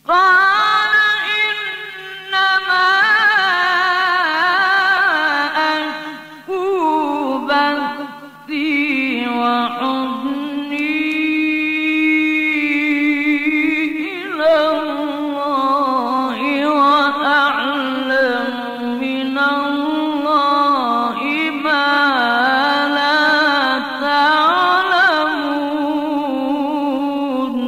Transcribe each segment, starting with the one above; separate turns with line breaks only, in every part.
قال إنما أشكو بثي وحزني إلى الله وأعلم من الله ما لا تعلمون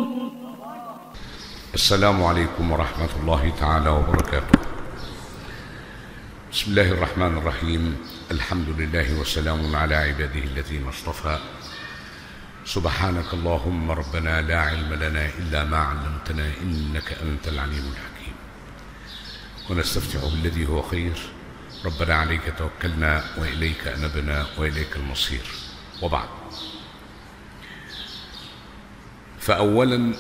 السلام عليكم ورحمة الله تعالى وبركاته بسم الله الرحمن الرحيم الحمد لله وسلام على عباده الذين اصطفى سبحانك اللهم ربنا لا علم لنا إلا ما علمتنا إنك أنت العليم الحكيم ونستفتح بالذي هو خير ربنا عليك توكلنا وإليك أنبنا وإليك المصير وبعد فأولا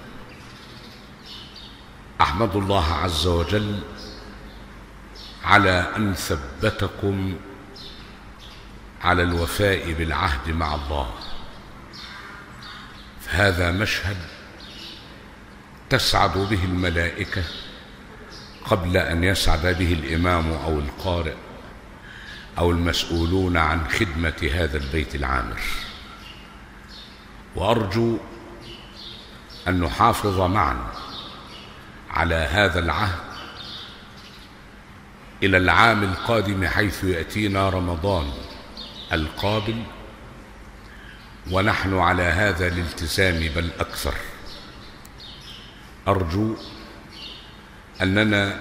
احمد الله عز وجل على ان ثبتكم على الوفاء بالعهد مع الله فهذا مشهد تسعد به الملائكه قبل ان يسعد به الامام او القارئ او المسؤولون عن خدمه هذا البيت العامر وارجو ان نحافظ معا على هذا العهد الى العام القادم حيث ياتينا رمضان القابل ونحن على هذا الالتزام بل اكثر ارجو اننا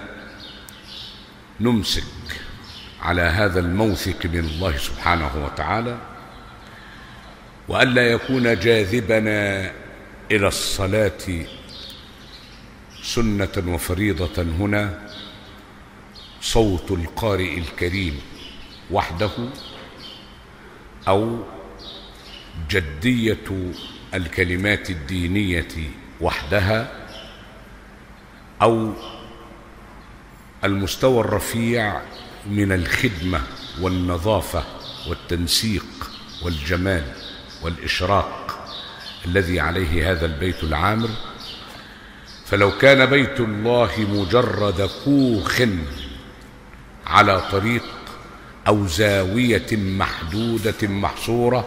نمسك على هذا الموثق من الله سبحانه وتعالى والا يكون جاذبنا الى الصلاه سنة وفريضة هنا صوت القارئ الكريم وحده أو جدية الكلمات الدينية وحدها أو المستوى الرفيع من الخدمة والنظافة والتنسيق والجمال والإشراق الذي عليه هذا البيت العامر فلو كان بيت الله مجرد كوخ على طريق او زاويه محدوده محصوره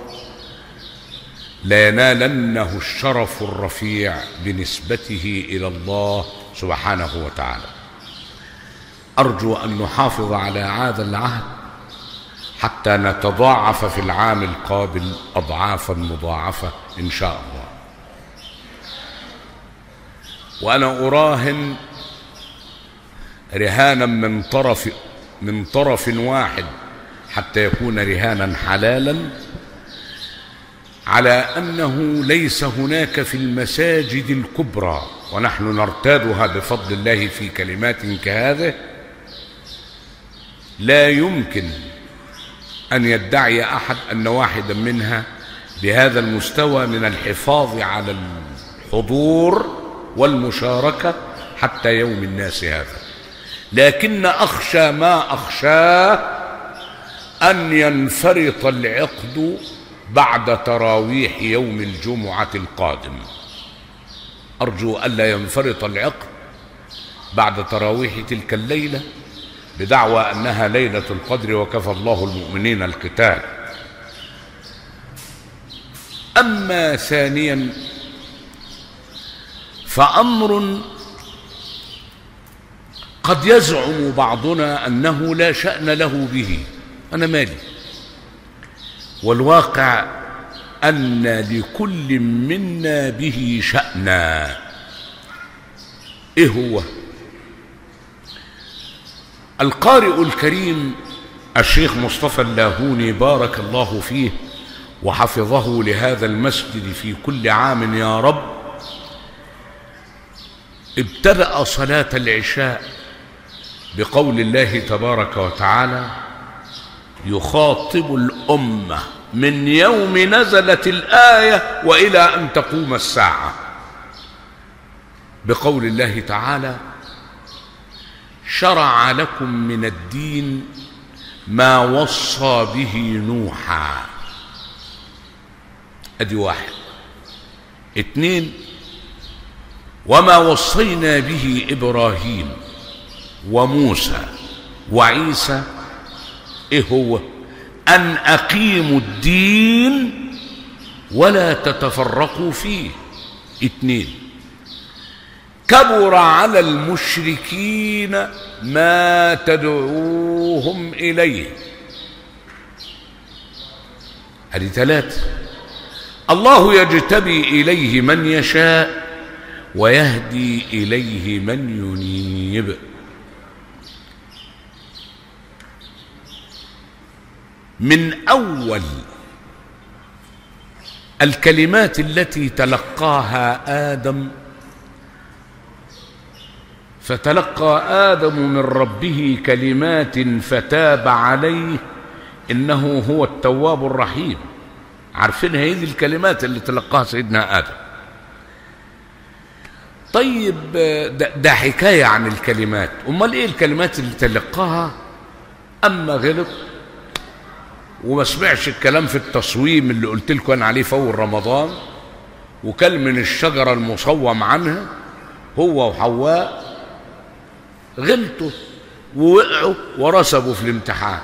لينالنه الشرف الرفيع بنسبته الى الله سبحانه وتعالى ارجو ان نحافظ على هذا العهد حتى نتضاعف في العام القابل اضعافا مضاعفه ان شاء الله وانا اراهن رهانا من طرف من طرف واحد حتى يكون رهانا حلالا على انه ليس هناك في المساجد الكبرى ونحن نرتادها بفضل الله في كلمات كهذه لا يمكن ان يدعي احد ان واحدا منها بهذا المستوى من الحفاظ على الحضور والمشاركة حتى يوم الناس هذا لكن أخشى ما أخشاه أن ينفرط العقد بعد تراويح يوم الجمعة القادم أرجو ألا ينفرط العقد بعد تراويح تلك الليلة بدعوى أنها ليلة القدر وكفى الله المؤمنين القتال أما ثانيا فامر قد يزعم بعضنا انه لا شان له به انا مالي والواقع ان لكل منا به شانا ايه هو القارئ الكريم الشيخ مصطفى اللاهوني بارك الله فيه وحفظه لهذا المسجد في كل عام يا رب ابتدا صلاه العشاء بقول الله تبارك وتعالى يخاطب الامه من يوم نزلت الايه والى ان تقوم الساعه بقول الله تعالى شرع لكم من الدين ما وصى به نوحا ادي واحد اتنين وما وصينا به ابراهيم وموسى وعيسى ايه هو ان اقيموا الدين ولا تتفرقوا فيه اتنين كبر على المشركين ما تدعوهم اليه هذه ثلاثه الله يجتبي اليه من يشاء ويهدي اليه من ينيب من اول الكلمات التي تلقاها ادم فتلقى ادم من ربه كلمات فتاب عليه انه هو التواب الرحيم عارفين هذه الكلمات اللي تلقاها سيدنا ادم طيب ده, ده حكايه عن الكلمات امال ايه الكلمات اللي تلقاها اما غلط وما سمعش الكلام في التصويم اللي قلت لكم انا عليه في اول رمضان وكل من الشجره المصوم عنها هو وحواء غلطوا ووقعوا ورسبوا في الامتحان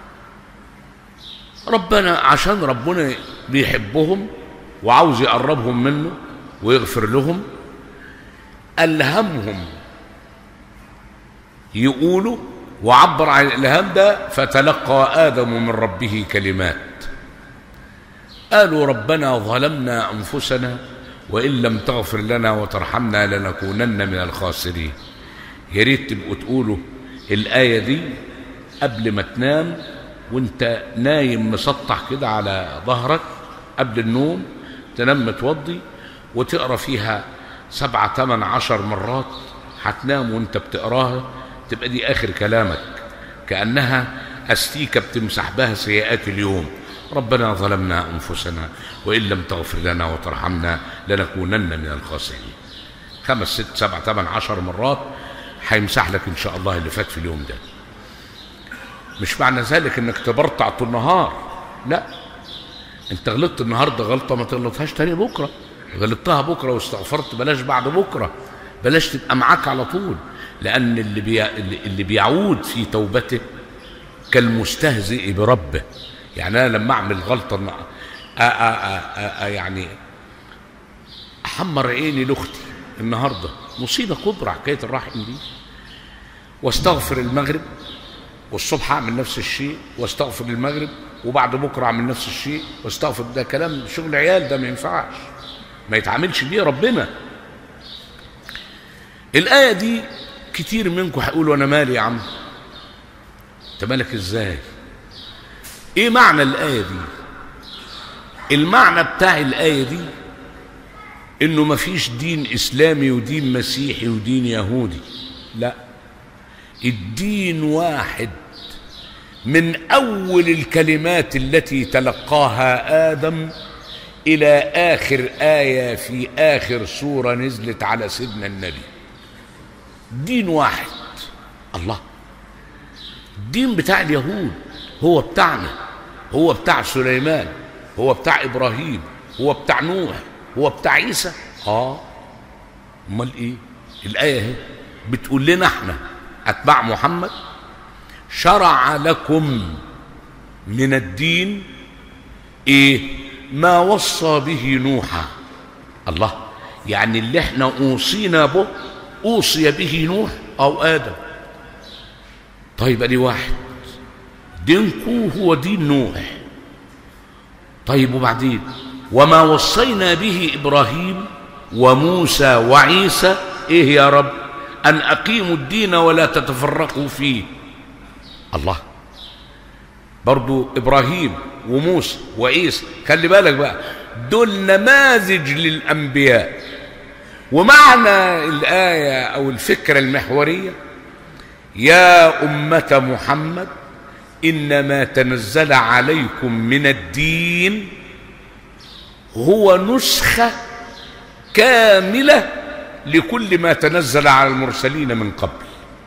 ربنا عشان ربنا بيحبهم وعاوز يقربهم منه ويغفر لهم ألهمهم يقولوا وعبر عن الإلهام ده فتلقى آدم من ربه كلمات قالوا ربنا ظلمنا أنفسنا وإن لم تغفر لنا وترحمنا لنكونن من الخاسرين يا ريت تبقوا تقولوا الآية دي قبل ما تنام وانت نايم مسطح كده على ظهرك قبل النوم تنام متوضي وتقرا فيها سبعة تمن عشر مرات هتنام وانت بتقراها تبقى دي آخر كلامك كأنها أستيكة بتمسح بها سيئات اليوم ربنا ظلمنا أنفسنا وإن لم تغفر لنا وترحمنا لنكونن من الخاسرين خمس ست سبع ثمان عشر مرات هيمسح لك إن شاء الله اللي فات في اليوم ده مش معنى ذلك انك تبرطع طول النهار لا انت غلطت النهارده غلطه ما تغلطهاش تاني بكره غلطتها بكره واستغفرت بلاش بعد بكره بلاش تبقى معاك على طول لان اللي بي... اللي بيعود في توبته كالمستهزئ بربه يعني انا لما اعمل غلطه أ... أ... أ... أ... يعني احمر عيني لاختي النهارده مصيبه كبرى حكايه الرحم دي واستغفر المغرب والصبح اعمل نفس الشيء واستغفر المغرب وبعد بكره اعمل نفس الشيء واستغفر ده كلام شغل عيال ده ما ينفعش ما يتعاملش بيه ربنا الآية دي كتير منكم هيقولوا أنا مالي يا عم أنت مالك إزاي؟ إيه معنى الآية دي؟ المعنى بتاع الآية دي إنه مفيش دين إسلامي ودين مسيحي ودين يهودي لا الدين واحد من أول الكلمات التي تلقاها آدم إلى آخر آية في آخر سورة نزلت على سيدنا النبي دين واحد الله الدين بتاع اليهود هو بتاعنا هو بتاع سليمان هو بتاع إبراهيم هو بتاع نوح هو بتاع عيسى اه امال ايه الايه اهي بتقول لنا احنا اتباع محمد شرع لكم من الدين ايه ما وصى به نوحا الله يعني اللي احنا اوصينا به اوصي به نوح او ادم طيب ادي واحد دينكو هو دين نوح طيب وبعدين وما وصينا به ابراهيم وموسى وعيسى ايه يا رب ان اقيموا الدين ولا تتفرقوا فيه الله برضو ابراهيم وموسى وعيسى خلي بالك بقى دول نماذج للانبياء ومعنى الايه او الفكره المحوريه يا امه محمد انما تنزل عليكم من الدين هو نسخه كامله لكل ما تنزل على المرسلين من قبل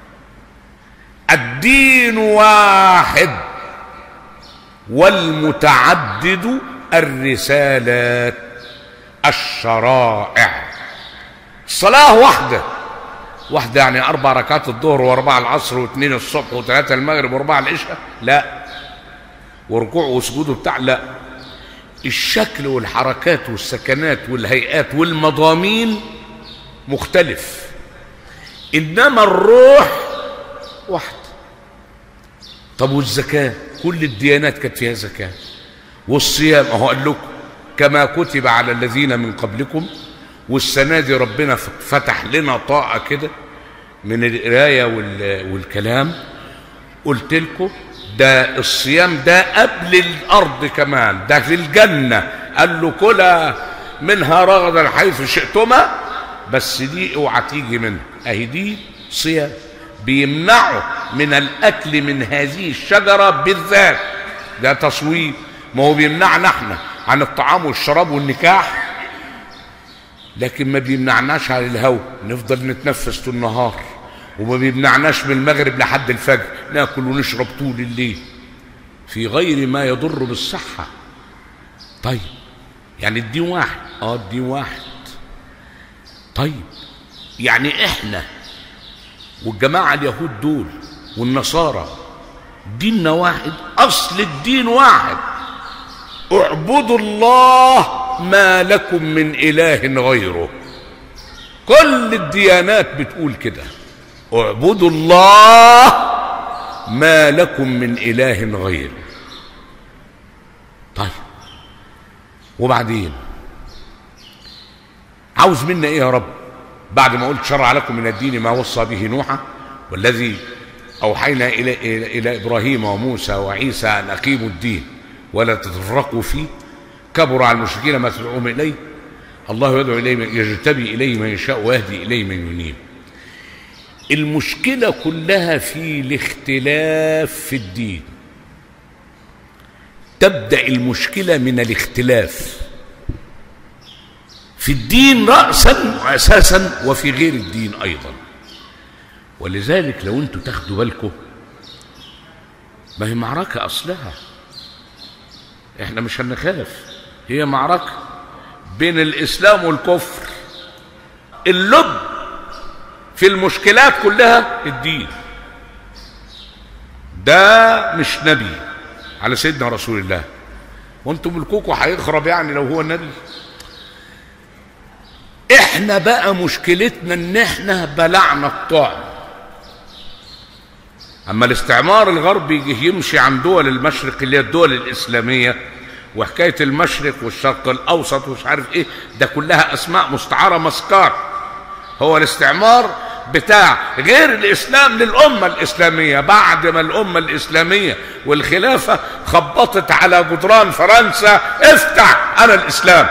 الدين واحد والمتعدد الرسالات الشرائع صلاة واحدة واحدة يعني أربع ركعات الظهر وأربعة العصر واثنين الصبح وثلاثة المغرب وأربعة العشاء لا وركوع وسجود وبتاع لا الشكل والحركات والسكنات والهيئات والمضامين مختلف إنما الروح واحد طب والزكاة كل الديانات كانت فيها زكاة والصيام اهو قال لكم كما كتب على الذين من قبلكم والسنة دي ربنا فتح لنا طاقة كده من القراية وال- والكلام قلت لكم ده الصيام ده قبل الأرض كمان ده في الجنة قال له كلا منها رغدا حيث شئتما بس دي اوعى تيجي منها اهي دي صيام بيمنعوا من الاكل من هذه الشجره بالذات ده تصوير ما هو بيمنعنا احنا عن الطعام والشراب والنكاح لكن ما بيمنعناش عن الهوى نفضل نتنفس طول النهار وما بيمنعناش من المغرب لحد الفجر ناكل ونشرب طول الليل في غير ما يضر بالصحة طيب يعني الدين واحد اه الدين واحد طيب يعني احنا والجماعة اليهود دول والنصارى ديننا واحد اصل الدين واحد اعبدوا الله ما لكم من اله غيره كل الديانات بتقول كده اعبدوا الله ما لكم من اله غيره طيب وبعدين عاوز منا ايه يا رب بعد ما قلت شرع لكم من الدين ما وصى به نوحا والذي اوحينا الى الى, إلى ابراهيم وموسى وعيسى ان اقيموا الدين ولا تتفرقوا فيه كبر على المشركين ما تدعوهم اليه الله يدعو اليه من يجتبي اليه من يشاء ويهدي اليه من ينيب المشكله كلها في الاختلاف في الدين تبدا المشكله من الاختلاف في الدين راسا واساسا وفي غير الدين ايضا ولذلك لو انتوا تاخدوا بالكم ما هي معركه اصلها احنا مش هنخاف هي معركه بين الاسلام والكفر اللب في المشكلات كلها الدين ده مش نبي على سيدنا رسول الله وانتم ملكوكوا هيخرب يعني لو هو النبي احنا بقى مشكلتنا ان احنا بلعنا الطعم اما الاستعمار الغربي يجي يمشي عن دول المشرق اللي هي الدول الاسلاميه وحكايه المشرق والشرق الاوسط ومش عارف ايه ده كلها اسماء مستعاره مسكار هو الاستعمار بتاع غير الاسلام للامه الاسلاميه بعد ما الامه الاسلاميه والخلافه خبطت على جدران فرنسا افتح انا الاسلام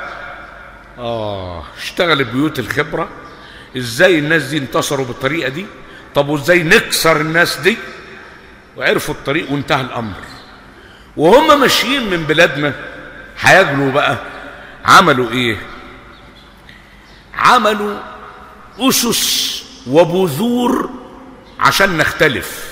اه اشتغل بيوت الخبره ازاي الناس دي انتصروا بالطريقه دي طب وازاي نكسر الناس دي وعرفوا الطريق وانتهى الامر وهم ماشيين من بلادنا هيجلوا بقى عملوا ايه عملوا اسس وبذور عشان نختلف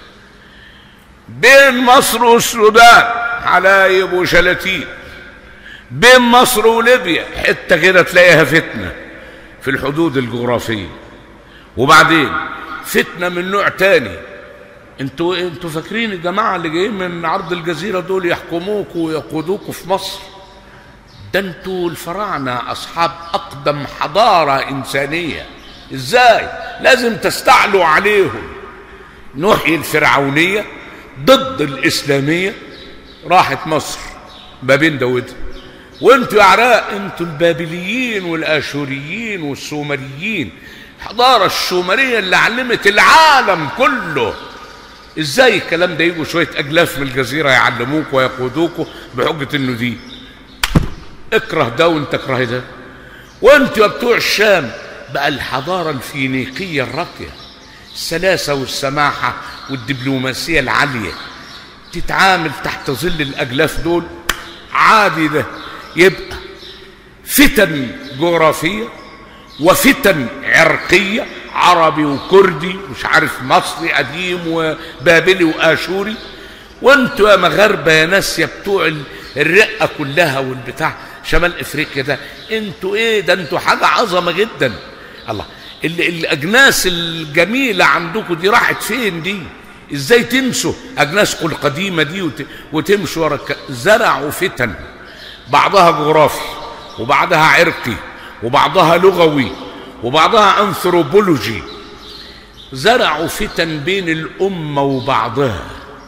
بين مصر والسودان حلايب وشلاتين بين مصر وليبيا حته كده تلاقيها فتنه في الحدود الجغرافيه وبعدين فتنه من نوع تاني انتوا انتوا فاكرين الجماعه اللي جايين من عرض الجزيره دول يحكموكوا ويقودوكوا في مصر ده انتوا الفراعنه اصحاب اقدم حضاره انسانيه ازاي لازم تستعلوا عليهم نحيي الفرعونيه ضد الاسلاميه راحت مصر ما بين ده وده وانتوا يا عراق انتوا البابليين والاشوريين والسومريين الحضاره الشومريه اللي علمت العالم كله ازاي الكلام ده يجوا شويه اجلاف من الجزيره يعلموك ويقودوكوا بحجه انه دي اكره ده وانت اكره ده وانتوا يا بتوع الشام بقى الحضاره الفينيقيه الراقيه السلاسه والسماحه والدبلوماسيه العاليه تتعامل تحت ظل الاجلاف دول عادي ده يبقى فتن جغرافيه وفتن عرقيه عربي وكردي مش عارف مصري قديم وبابلي واشوري وانتوا يا مغاربه يا ناس يا بتوع الرقه كلها والبتاع شمال افريقيا ده انتوا ايه ده انتوا حاجه عظمه جدا الله ال- الاجناس الجميله عندكم دي راحت فين دي ازاي تنسوا اجناسكم القديمه دي وت... وتمشوا ورا الك- زرعوا فتن بعضها جغرافي وبعضها عرقي وبعضها لغوي وبعضها انثروبولوجي زرعوا فتن بين الامه وبعضها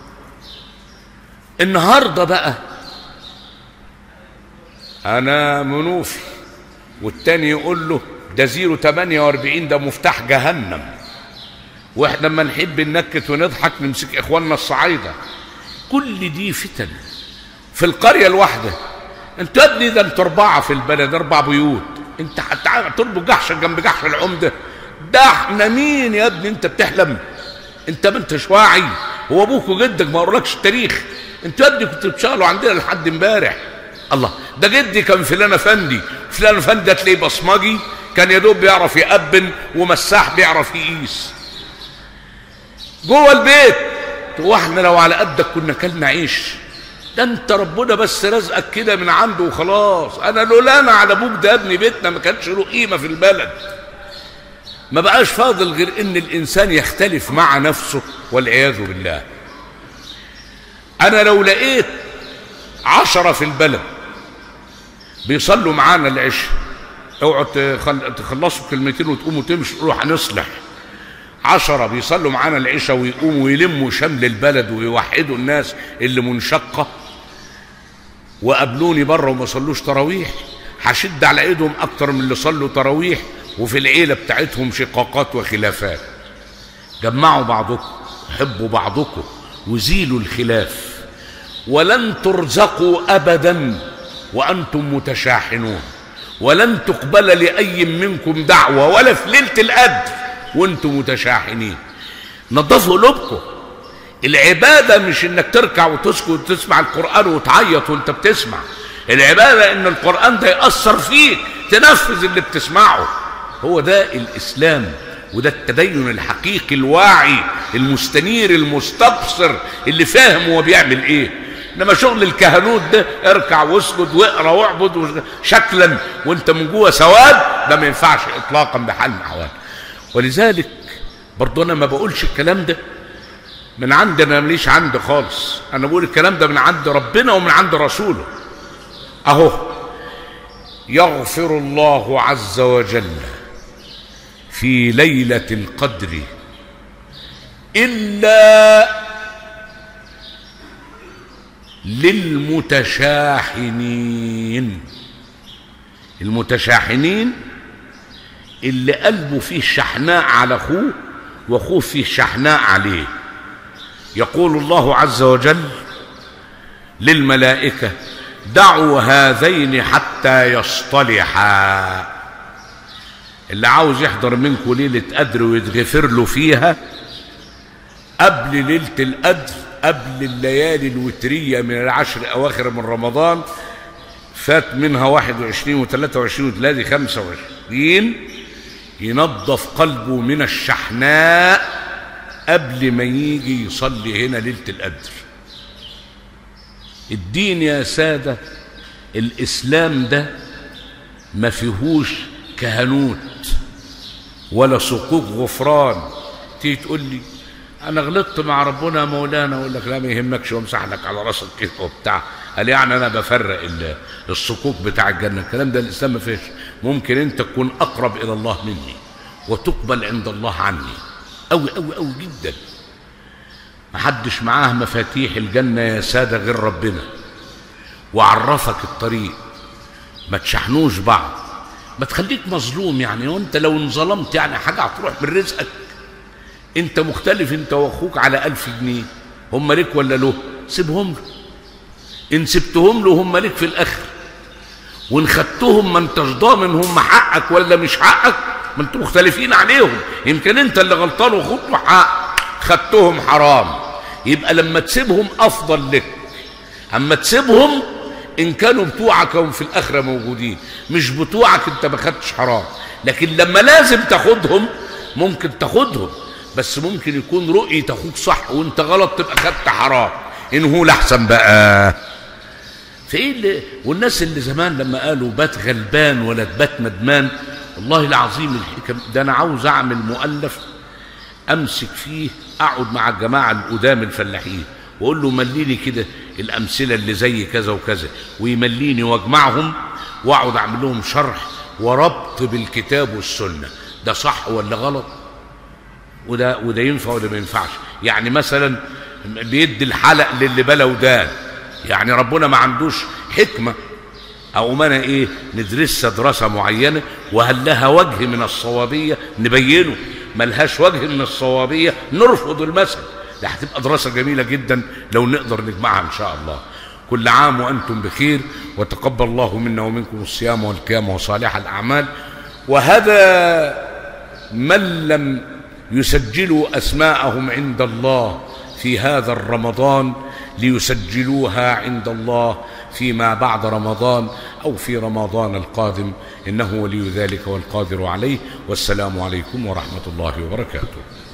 النهارده بقى انا منوفي والتاني يقول له ده زيرو 48 ده مفتاح جهنم واحنا لما نحب ننكت ونضحك نمسك اخواننا الصعايده كل دي فتن في القريه الواحده انت يا ابني ده انت اربعه في البلد اربع بيوت انت حتى تربط جحش جنب جحش العمده ده احنا مين يا ابني انت بتحلم انت ما انتش واعي هو ابوك وجدك ما قرلكش التاريخ انت يا ابني كنت بتشتغلوا عندنا لحد امبارح الله ده جدي كان فلان افندي فلان افندي ده تلاقيه بصمجي كان يا دوب بيعرف يقبن ومساح بيعرف يقيس جوه البيت واحنا لو على قدك كنا كلنا عيش ده انت ربنا بس رزقك كده من عنده وخلاص انا لولا انا على ابوك ده ابن بيتنا ما كانش له قيمه في البلد ما بقاش فاضل غير ان الانسان يختلف مع نفسه والعياذ بالله انا لو لقيت عشرة في البلد بيصلوا معانا العشاء اوعوا تخل- تخلصوا كلمتين وتقوموا تمشوا تقولوا هنصلح عشرة بيصلوا معانا العشاء ويقوموا يلموا شمل البلد ويوحدوا الناس اللي منشقة وقابلوني بره وما صلوش تراويح هشد على ايدهم اكتر من اللي صلوا تراويح وفي العيلة بتاعتهم شقاقات وخلافات جمعوا بعضكم حبوا بعضكم وزيلوا الخلاف ولن ترزقوا ابدا وانتم متشاحنون ولن تقبل لاي منكم دعوه ولا في ليله القدر وانتم متشاحنين نظفوا قلوبكم العباده مش انك تركع وتسكت وتسمع القران وتعيط وانت بتسمع العباده ان القران ده ياثر فيك تنفذ اللي بتسمعه هو ده الاسلام وده التدين الحقيقي الواعي المستنير المستبصر اللي فاهم هو بيعمل ايه انما شغل الكهنوت ده اركع واسجد واقرا واعبد وش- شكلا وانت من جوه سواد ده ما ينفعش اطلاقا بحال من الاحوال ولذلك برضه انا ما بقولش الكلام ده من عندي انا ماليش عندي خالص انا بقول الكلام ده من عند ربنا ومن عند رسوله اهو يغفر الله عز وجل في ليله القدر الا للمتشاحنين المتشاحنين اللي قلبه فيه شحناء على اخوه واخوه فيه شحناء عليه يقول الله عز وجل للملائكه دعوا هذين حتى يصطلحا اللي عاوز يحضر منكم ليله قدر ويتغفر له فيها قبل ليله القدر قبل الليالي الوتريه من العشر اواخر من رمضان فات منها 21 و23 و3 25 ينظف قلبه من الشحناء قبل ما يجي يصلي هنا ليله القدر الدين يا ساده الاسلام ده ما فيهوش كهنوت ولا صكوك غفران تيجي تقول لي انا غلطت مع ربنا يا مولانا اقول لك لا ما يهمكش وامسح لك على راسك كده وبتاع قال يعني انا بفرق ال- الصكوك بتاع الجنه الكلام ده الاسلام ما فيش ممكن انت تكون اقرب الى الله مني وتقبل عند الله عني قوي قوي قوي جدا محدش معاه مفاتيح الجنه يا ساده غير ربنا وعرفك الطريق ما تشحنوش بعض ما تخليك مظلوم يعني وانت لو انظلمت يعني حاجه هتروح من رزقك انت مختلف انت واخوك على ألف جنيه هم ليك ولا له سيبهم له ان سبتهم له هم ليك في الاخر وان خدتهم ما انتش ضامن هم حقك ولا مش حقك ما انتوا مختلفين عليهم يمكن انت اللي غلطان واخوك له حق خدتهم حرام يبقى لما تسيبهم افضل لك اما تسيبهم ان كانوا بتوعك هم في الاخره موجودين مش بتوعك انت ما خدتش حرام لكن لما لازم تاخدهم ممكن تاخدهم بس ممكن يكون رؤية اخوك صح وانت غلط تبقى خدت حرام ان هو الاحسن بقى فايه اللي والناس اللي زمان لما قالوا بات غلبان ولا تبات ندمان والله العظيم الحكم ده انا عاوز اعمل مؤلف امسك فيه اقعد مع الجماعه القدام الفلاحين واقول له مليني كده الامثله اللي زي كذا وكذا ويمليني واجمعهم واقعد اعمل لهم شرح وربط بالكتاب والسنه ده صح ولا غلط وده وده ينفع وده ما ينفعش يعني مثلا بيدي الحلق للي بلا ودان يعني ربنا ما عندوش حكمه او ما انا ايه ندرسها دراسه معينه وهل لها وجه من الصوابيه نبينه ملهاش وجه من الصوابيه نرفض المثل ده هتبقى دراسه جميله جدا لو نقدر نجمعها ان شاء الله كل عام وانتم بخير وتقبل الله منا ومنكم الصيام والقيام وصالح الاعمال وهذا من لم يسجلوا اسماءهم عند الله في هذا الرمضان ليسجلوها عند الله فيما بعد رمضان او في رمضان القادم انه ولي ذلك والقادر عليه والسلام عليكم ورحمه الله وبركاته